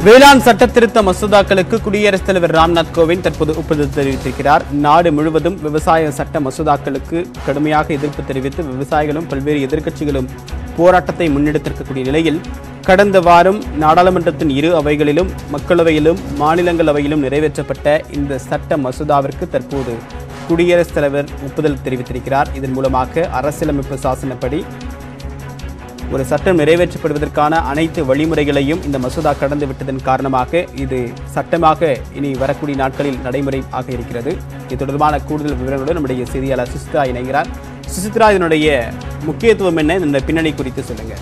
வேளாண் சட்ட திருத்த மசோதாக்களுக்கு குடியரசுத் தலைவர் ராம்நாத் கோவிந்த் தற்போது ஒப்புதல் தெரிவித்திருக்கிறார் நாடு முழுவதும் விவசாய சட்ட மசோதாக்களுக்கு கடுமையாக எதிர்ப்பு தெரிவித்து விவசாயிகளும் பல்வேறு எதிர்க்கட்சிகளும் போராட்டத்தை முன்னெடுத்திருக்கக்கூடிய நிலையில் கடந்த வாரம் நாடாளுமன்றத்தின் இரு அவைகளிலும் மக்களவையிலும் மாநிலங்களவையிலும் நிறைவேற்றப்பட்ட இந்த சட்ட மசோதாவிற்கு தற்போது குடியரசுத் தலைவர் ஒப்புதல் தெரிவித்திருக்கிறார் இதன் மூலமாக அரசியலமைப்பு சாசனப்படி ஒரு சட்டம் நிறைவேற்றப்படுவதற்கான அனைத்து வழிமுறைகளையும் இந்த மசோதா கடந்து விட்டதன் காரணமாக இது சட்டமாக இனி வரக்கூடிய நாட்களில் நடைமுறை ஆக இருக்கிறது இது தொடர்பான கூடுதல் விவரங்களோடு நம்முடைய செய்தியாளர் சுசித்ரா இணைகிறார் சுசித்ரா இதனுடைய முக்கியத்துவம் என்ன இந்த பின்னணி குறித்து சொல்லுங்க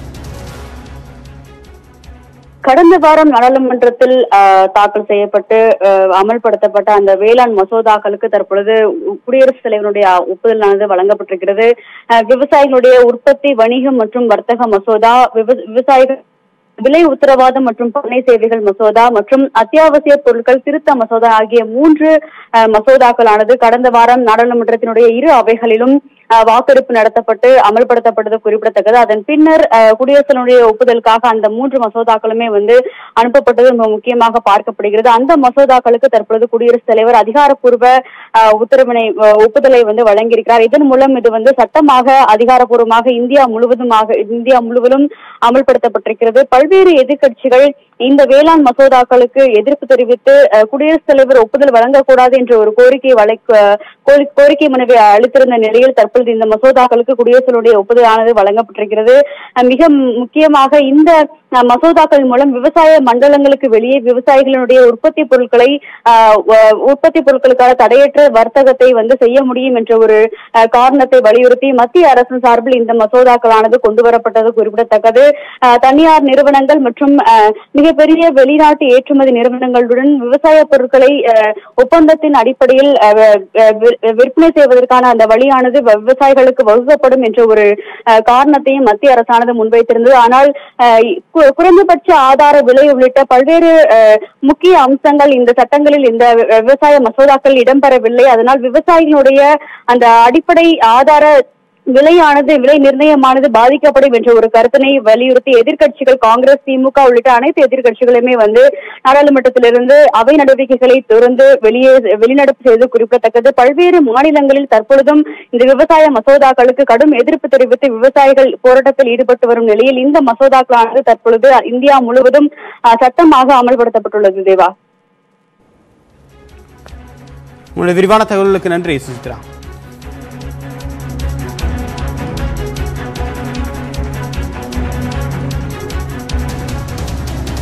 கடந்த வாரம் நாடாளுமன்றத்தில் ஆஹ், தாக்கல் செய்யப்பட்டு ஆஹ், அமல்படுத்தப்பட்ட அந்த வேளாண் மசோதாக்களுக்கு தற்பொழுது உ- குடியரசுத் தலைவருடைய ஒப்புதலானது வழங்கப்பட்டிருக்கிறது ஆஹ், விவசாயிகளுடைய உற்பத்தி வணிகம் மற்றும் வர்த்தக மசோதா விவ- விவசாயிகள் விலை உத்தரவாதம் மற்றும் பண்ணை சேவைகள் மசோதா மற்றும் அத்தியாவசிய பொருட்கள் திருத்த மசோதா ஆகிய மூன்று ஆஹ், மசோதாக்களானது கடந்த வாரம் நாடாளுமன்றத்தினுடைய இரு அவைகளிலும் ஆஹ், வாக்கெடுப்பு நடத்தப்பட்டு அமல்படுத்தப்பட்டது குறிப்பிடத்தக்கது அதன் பின்னர் ஆஹ், குடியரசனுடைய ஒப்புதலுக்காக அந்த மூன்று மசோதாக்களுமே வந்து அனுப்பப்பட்டது மிக முக்கியமாக பார்க்கப்படுகிறது அந்த மசோதாக்களுக்கு தற்பொழுது குடியரசுத் தலைவர் அதிகாரப்பூர்வ ஆஹ், உத்தரவினை ஆஹ், ஒப்புதலை வந்து வழங்கியிருக்கிறார் இதன் மூலம் இது வந்து சட்டமாக அதிகாரப்பூர்வமாக இந்தியா முழுவதுமாக இந்தியா முழுவதும் அமல்படுத்தப்பட்டிருக்கிறது பல்வேறு எதிர்க்கட்சிகள் இந்த வேளாண் மசோதாக்களுக்கு எதிர்ப்பு தெரிவித்து அஹ், குடியரசுத் தலைவர் ஒப்புதல் வழங்கக்கூடாது என்ற ஒரு கோரிக்கை வழை அஹ், கோரி- கோரிக்கை மனுவை அளித்திருந்த நிலையில் தற்பொழுது இந்த மசோதாக்களுக்கு குடியரசுடைய ஒப்புதலானது வழங்கப்பட்டிருக்கிறது அஹ், மிக முக்கியமாக இந்த அஹ், மசோதாக்கள் மூலம் விவசாய மண்டலங்களுக்கு வெளியே விவசாயிகளுடைய உற்பத்தி பொருட்களை அஹ், வ- உற்பத்தி பொருட்களுக்கான தடையற்ற வர்த்தகத்தை வந்து செய்ய முடியும் என்ற ஒரு அஹ், காரணத்தை வலியுறுத்தி மத்திய அரசின் சார்பில் இந்த மசோதாக்களானது கொண்டு வரப்பட்டது குறிப்பிடத்தக்கது அஹ், தனியார் நிறுவனங்கள் மற்றும் அஹ், மிகப்பெரிய வெளிநாட்டு ஏற்றுமதி நிறுவனங்களுடன் விவசாய பொருட்களை அஹ், ஒப்பந்தத்தின் அடிப்படையில் அஹ், அஹ், வி- விற்பனை செய்வதற்கான அந்த வழியானது வ- விவசாயிகளுக்கு வகுக்கப்படும் என்ற ஒரு அஹ், காரணத்தையும் மத்திய அரசானது முன்வைத்திருந்தது ஆனால் அஹ், கு- குறைந்தபட்ச ஆதார விலை உள்ளிட்ட பல்வேறு அஹ், முக்கிய அம்சங்கள் இந்த சட்டங்களில் இந்த வி- விவசாய மசோதாக்கள் இடம்பெறவில்லை அதனால் விவசாயிகளுடைய அந்த அடிப்படை ஆதார விலையானது விலை நிர்ணயமானது பாதிக்கப்படும் என்ற ஒரு கருத்தினை வலியுறுத்தி எதிர்க்கட்சிகள் காங்கிரஸ் திமுக உள்ளிட்ட அனைத்து எதிர்க்கட்சிகளுமே வந்து நாடாளுமன்றத்திலிருந்து அவை நடவடிக்கைகளை தொடர்ந்து வெளியே வெளிநடப்பு செய்து குறிப்பிடத்தக்கது பல்வேறு மாநிலங்களில் தற்பொழுதும் இந்த விவசாய மசோதாக்களுக்கு கடும் எதிர்ப்பு தெரிவித்து விவசாயிகள் போராட்டத்தில் ஈடுபட்டு வரும் நிலையில் இந்த மசோதாக்களானது தற்பொழுது இந்தியா முழுவதும் அஹ், சட்டமாக அமல்படுத்தப்பட்டுள்ளது தேவா உங்களுடைய விரிவான தகவல்களுக்கு நன்றி சுசித்ரா